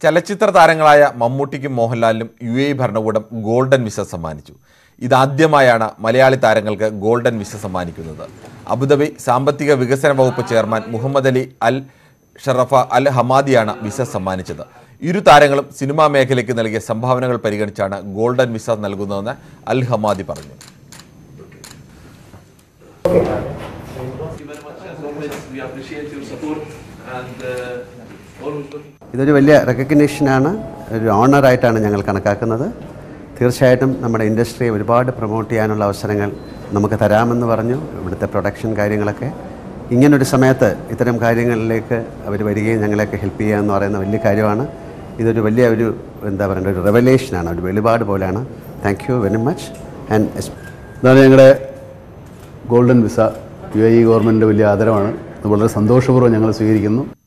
ചലച്ചിത്ര താരങ്ങളായ മമ്മൂട്ടിക്കും മോഹൻലാലിനും യു എ ഭരണകൂടം ഗോൾഡൻ വിസ സമ്മാനിച്ചു ഇതാദ്യമായാണ് മലയാളി താരങ്ങൾക്ക് ഗോൾഡൻ വിസ സമ്മാനിക്കുന്നത് അബുദാബി സാമ്പത്തിക വികസന വകുപ്പ് chairman Mohammed Ali Al Sharafa അൽ ഹമാദിയാണ് വിസ സമ്മാനിച്ചത് ഇരു താരങ്ങളും സിനിമാ മേഖലയ്ക്ക് നൽകിയ സംഭാവനകൾ പരിഗണിച്ചാണ് ഗോൾഡൻ വിസ നൽകുന്നതെന്ന് അൽ ഹമാദി പറഞ്ഞു Thank you very much. As always, we appreciate your support and uh, always looking. ഇതൊരു വലിയ റെക്കഗ്നേഷനാണ് ഒരു ഓണറായിട്ടാണ് ഞങ്ങൾ കണക്കാക്കുന്നത് തീർച്ചയായിട്ടും നമ്മുടെ ഇൻഡസ്ട്രിയെ ഒരുപാട് പ്രൊമോട്ട് ചെയ്യാനുള്ള അവസരങ്ങൾ നമുക്ക് തരാമെന്ന് പറഞ്ഞു ഇവിടുത്തെ പ്രൊഡക്ഷൻ കാര്യങ്ങളൊക്കെ ഇങ്ങനൊരു സമയത്ത് ഇത്തരം കാര്യങ്ങളിലേക്ക് അവർ വരികയും ഞങ്ങളെയൊക്കെ ഹെൽപ്പ് ചെയ്യുക എന്ന് പറയുന്ന വലിയ കാര്യമാണ് ഇതൊരു വലിയ ഒരു എന്താ പറയേണ്ട ഒരു റെവലേഷനാണ് ഒരു വെളിപാട് പോലെയാണ് thank you very much and ഇതാണ് ഞങ്ങളുടെ golden visa U A E ഗവൺമെൻറ്റിൻ്റെ വലിയ ആദരവാണ് അത് വളരെ സന്തോഷപൂർവ്വം ഞങ്ങൾ സ്വീകരിക്കുന്നു